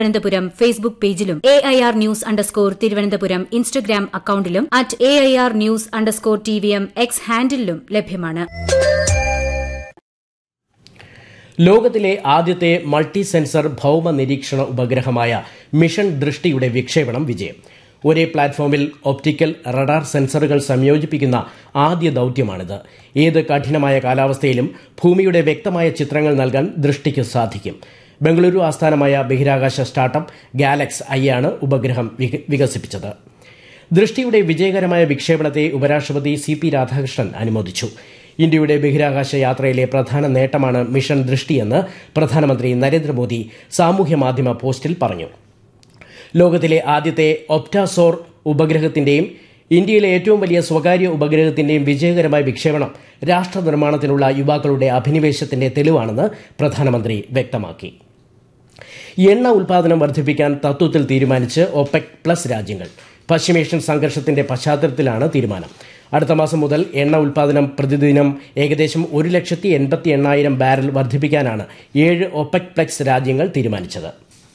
Thiruvananthapuram Facebook പേജിലും A I R news underscore Thiruvananthapuram Instagram അക്കൌണ്ടിലും at A I R news underscore T V M X ഹാൻഡിലും ലഭ്യമാണ് ലോകത്തിലെ ആദ്യത്തെ മൾട്ടി സെൻസർ ഭൌമ നിരീക്ഷണ ഉപഗ്രഹമായ മിഷൻ ദൃഷ്ടിയുടെ വിക്ഷേപണം വിജയം ഒരേ പ്ലാറ്റ്ഫോമിൽ ഒപ്റ്റിക്കൽ റഡാർ സെൻസറുകൾ സംയോജിപ്പിക്കുന്ന ആദ്യ ദൌത്യമാണിത് ഏത് കഠിനമായ കാലാവസ്ഥയിലും ഭൂമിയുടെ വ്യക്തമായ ചിത്രങ്ങൾ നൽകാൻ ദൃഷ്ടിക്ക് സാധിക്കും ബംഗളൂരു ആസ്ഥാനമായ ബഹിരാകാശ സ്റ്റാർട്ടപ്പ് ഗാലക്സ് ഐ ആണ് ഉപഗ്രഹം വിക- വികസിപ്പിച്ചത് ദൃഷ്ടിയുടെ വിജയകരമായ വിക്ഷേപണത്തെ ഉപരാഷ്ട്രപതി സി പി രാധാകൃഷ്ണൻ അനുമോദിച്ചു ഇന്ത്യയുടെ ബഹിരാകാശ യാത്രയിലെ പ്രധാന നേട്ടമാണ് മിഷൻ ദൃഷ്ടിയെന്ന് പ്രധാനമന്ത്രി നരേന്ദ്രമോദി സാമൂഹ്യ മാധ്യമ പോസ്റ്റിൽ പറഞ്ഞു ലോകത്തിലെ ആദ്യത്തെ ഒപ്റ്റാസോർ ഉപഗ്രഹത്തിന്റെയും ഇന്ത്യയിലെ ഏറ്റവും വലിയ സ്വകാര്യ ഉപഗ്രഹത്തിന്റെയും വിജയകരമായ വിക്ഷേപണം രാഷ്ട്ര നിർമ്മാണത്തിനുള്ള യുവാക്കളുടെ അഭിനിവേശത്തിന്റെ തെളിവാണെന്ന് പ്രധാനമന്ത്രി വ്യക്തമാക്കി എണ്ണ ഉൽപാദനം വർദ്ധിപ്പിക്കാൻ തത്വത്തിൽ തീരുമാനിച്ച് ഒപെക് പ്ലസ് രാജ്യങ്ങൾ പശ്ചിമേഷ്യൻ സംഘർഷത്തിന്റെ പശ്ചാത്തലത്തിലാണ് തീരുമാനം അടുത്ത മാസം മുതൽ എണ്ണ ഉൽപാദനം പ്രതിദിനം ഏകദേശം ഒരു ലക്ഷത്തി എൺപത്തി എണ്ണായിരം ബാരൽ വർദ്ധിപ്പിക്കാനാണ് ഏഴ് ഒപെക് പ്ലസ് രാജ്യങ്ങൾ തീരുമാനിച്ചത്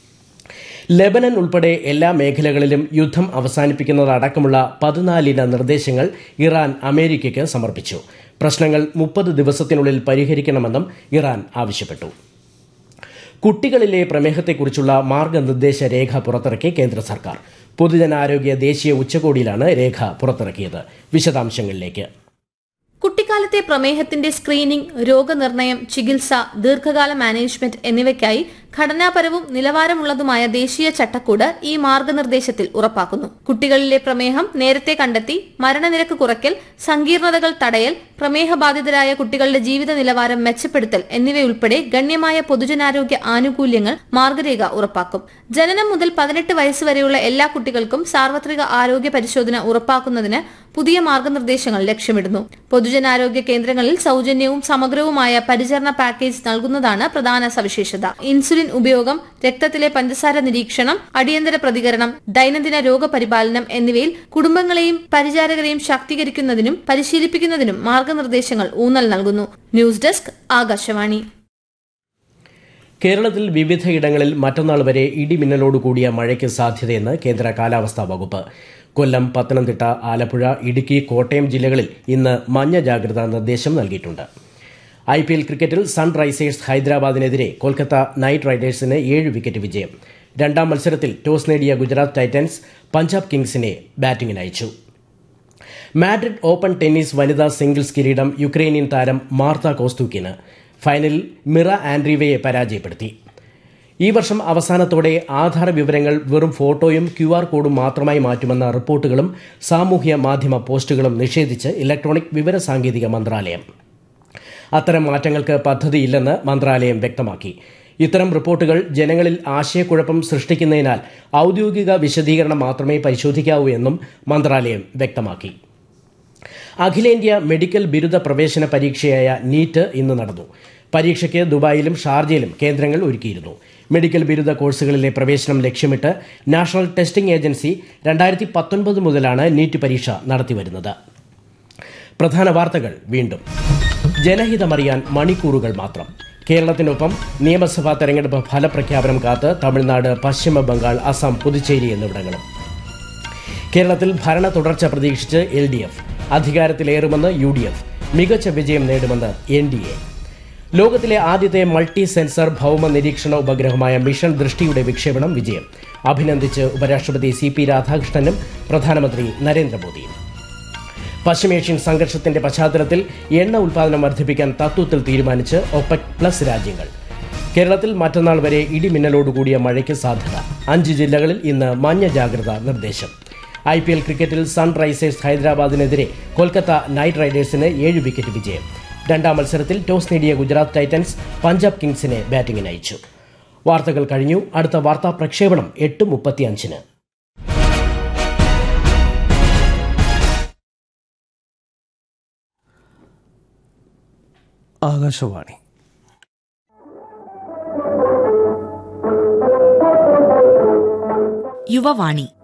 ലെബനൻ ഉൾപ്പെടെ എല്ലാ മേഖലകളിലും യുദ്ധം അവസാനിപ്പിക്കുന്നതടക്കമുള്ള പതിനാലിന നിർദ്ദേശങ്ങൾ ഇറാൻ അമേരിക്കയ്ക്ക് സമർപ്പിച്ചു പ്രശ്നങ്ങൾ മുപ്പത് ദിവസത്തിനുള്ളിൽ പരിഹരിക്കണമെന്നും ഇറാൻ ആവശ്യപ്പെട്ടു കുട്ടികളിലെ പ്രമേഹത്തെക്കുറിച്ചുള്ള മാർഗനിർദ്ദേശ രേഖ പുറത്തിറക്കി കേന്ദ്ര സർക്കാർ പൊതുജനാരോഗ്യ ദേശീയ ഉച്ചകോടിയിലാണ് രേഖ പുറത്തിറക്കിയത് വിശദാംശങ്ങളിലേക്ക് കുട്ടിക്കാലത്തെ പ്രമേഹത്തിന്റെ സ്ക്രീനിംഗ് രോഗനിർണയം ചികിത്സ ദീർഘകാല മാനേജ്മെന്റ് എന്നിവയ്ക്കായി ഘടനാപരവും നിലവാരമുള്ളതുമായ ദേശീയ ചട്ടക്കൂട് ഈ മാർഗനിർദ്ദേശത്തിൽ ഉറപ്പാക്കുന്നു കുട്ടികളിലെ പ്രമേഹം നേരത്തെ കണ്ടെത്തി മരണനിരക്ക് കുറയ്ക്കൽ സങ്കീർണതകൾ തടയൽ പ്രമേഹബാധിതരായ കുട്ടികളുടെ ജീവിത നിലവാരം മെച്ചപ്പെടുത്തൽ എന്നിവയുൾപ്പെടെ ഗണ്യമായ പൊതുജനാരോഗ്യ ആനുകൂല്യങ്ങൾ മാർഗരേഖ ഉറപ്പാക്കും ജനനം മുതൽ പതിനെട്ട് വയസ്സ് വരെയുള്ള എല്ലാ കുട്ടികൾക്കും സാർവത്രിക ആരോഗ്യ പരിശോധന ഉറപ്പാക്കുന്നതിന് പുതിയ മാർഗനിർദ്ദേശങ്ങൾ ലക്ഷ്യമിടുന്നു പൊതുജനാരോഗ്യ കേന്ദ്രങ്ങളിൽ സൗജന്യവും സമഗ്രവുമായ പരിചരണ പാക്കേജ് നൽകുന്നതാണ് പ്രധാന സവിശേഷത ഇൻസുലിൻ ഉപയോഗം രക്തത്തിലെ പഞ്ചസാര നിരീക്ഷണം അടിയന്തര പ്രതികരണം ദൈനംദിന രോഗപരിപാലനം എന്നിവയിൽ കുടുംബങ്ങളെയും പരിചാരകരെയും ശാക്തീകരിക്കുന്നതിനും പരിശീലിപ്പിക്കുന്നതിനും മാർഗനിർദ്ദേശങ്ങൾ ഊന്നൽ നൽകുന്നു ന്യൂസ് ഡെസ്ക് ആകാശവാണി കേരളത്തിൽ വിവിധയിടങ്ങളിൽ മറ്റന്നാൾ വരെ ഇടിമിന്നലോട് കൂടിയ മഴയ്ക്ക് സാധ്യതയെന്ന് കേന്ദ്ര കാലാവസ്ഥാ വകുപ്പ് കൊല്ലം പത്തനംതിട്ട ആലപ്പുഴ ഇടുക്കി കോട്ടയം ജില്ലകളിൽ ഇന്ന് മഞ്ഞ ജാഗ്രതാ നിർദ്ദേശം നൽകിയിട്ടുണ്ട് ഐ പി എൽ ക്രിക്കറ്റിൽ സൺറൈസേഴ്സ് ഹൈദരാബാദിനെതിരെ കൊൽക്കത്ത നൈറ്റ് റൈഡേഴ്സിന് ഏഴ് വിക്കറ്റ് വിജയം രണ്ടാം മത്സരത്തിൽ ടോസ് നേടിയ ഗുജറാത്ത് ടൈറ്റൻസ് പഞ്ചാബ് കിങ്സിനെ ബാറ്റിംഗിനയച്ചു മാഡ്രിഡ് ഓപ്പൺ ടെന്നീസ് വനിതാ സിംഗിൾസ് കിരീടം യുക്രൈനിയൻ താരം മാർത്ത കോസ്തുക്കിന് ഫൈനലിൽ മിറ ആൻഡ്രീവയെ പരാജയപ്പെടുത്തി ഈ വർഷം അവസാനത്തോടെ ആധാർ വിവരങ്ങൾ വെറും ഫോട്ടോയും ക്യു ആർ കോഡും മാത്രമായി മാറ്റുമെന്ന റിപ്പോർട്ടുകളും സാമൂഹ്യ മാധ്യമ പോസ്റ്റുകളും നിഷേധിച്ച് ഇലക്ട്രോണിക് വിവരസാങ്കേതിക മന്ത്രാലയം അത്തരം മാറ്റങ്ങൾക്ക് പദ്ധതിയില്ലെന്ന് മന്ത്രാലയം വ്യക്തമാക്കി ഇത്തരം റിപ്പോർട്ടുകൾ ജനങ്ങളിൽ ആശയക്കുഴപ്പം സൃഷ്ടിക്കുന്നതിനാൽ ഔദ്യോഗിക വിശദീകരണം മാത്രമേ പരിശോധിക്കാവൂ എന്നും മന്ത്രാലയം വ്യക്തമാക്കി അഖിലേന്ത്യാ മെഡിക്കൽ ബിരുദ പ്രവേശന പരീക്ഷയായ നീറ്റ് ഇന്ന് നടന്നു പരീക്ഷയ്ക്ക് ദുബായിലും ഷാർജയിലും കേന്ദ്രങ്ങൾ ഒരുക്കിയിരുന്നു മെഡിക്കൽ ബിരുദ കോഴ്സുകളിലെ പ്രവേശനം ലക്ഷ്യമിട്ട് നാഷണൽ ടെസ്റ്റിംഗ് ഏജൻസി രണ്ടായിരത്തി പത്തൊൻപത് മുതലാണ് നീറ്റ് പരീക്ഷ നടത്തിവരുന്നത് പ്രധാന വാർത്തകൾ വീണ്ടും ജനഹിതമറിയാൻ മണിക്കൂറുകൾ മാത്രം കേരളത്തിനൊപ്പം നിയമസഭാ തെരഞ്ഞെടുപ്പ് ഫലപ്രഖ്യാപനം കാത്ത് തമിഴ്നാട് പശ്ചിമ ബംഗാൾ അസം പുതുച്ചേരി എന്നിവിടങ്ങളും കേരളത്തിൽ ഭരണ തുടർച്ച പ്രതീക്ഷിച്ച് എൽ ഡി എഫ് അധികാരത്തിലേറുമെന്ന് യു ഡി എഫ് മികച്ച വിജയം നേടുമെന്ന് എൻ ഡി എ ലോകത്തിലെ ആദ്യത്തെ മൾട്ടി സെൻസർ ഭൌമ നിരീക്ഷണ ഉപഗ്രഹമായ മിഷൻ ദൃഷ്ടിയുടെ വിക്ഷേപണം വിജയം അഭിനന്ദിച്ച് ഉപരാഷ്ട്രപതി സി പി രാധാകൃഷ്ണനും പ്രധാനമന്ത്രി നരേന്ദ്രമോദിയും പശ്ചിമേഷ്യൻ സംഘർഷത്തിന്റെ പശ്ചാത്തലത്തിൽ എണ്ണ ഉൽപാദനം വർദ്ധിപ്പിക്കാൻ തത്വത്തിൽ തീരുമാനിച്ച് ഒപെക് പ്ലസ് രാജ്യങ്ങൾ കേരളത്തിൽ മറ്റന്നാൾ വരെ ഇടിമിന്നലോടുകൂടിയ മഴയ്ക്ക് സാധ്യത അഞ്ച് ജില്ലകളിൽ ഇന്ന് മഞ്ഞ ജാഗ്രതാ നിർദ്ദേശം ഐ പി എൽ ക്രിക്കറ്റിൽ സൺറൈസേഴ്സ് ഹൈദരാബാദിനെതിരെ കൊൽക്കത്ത നൈറ്റ് റൈഡേഴ്സിന് ഏഴ് വിക്കറ്റ് വിജയം രണ്ടാം മത്സരത്തിൽ ടോസ് നേടിയ ഗുജറാത്ത് ടൈറ്റൻസ് പഞ്ചാബ് കിങ്സിനെ ബാറ്റിംഗിന് അയച്ചു വാർത്തകൾ കഴിഞ്ഞു അടുത്ത വാർത്താ പ്രക്ഷേപണം എട്ട് മുപ്പത്തിയഞ്ചിന് ആകാശവാണി യുവവാണി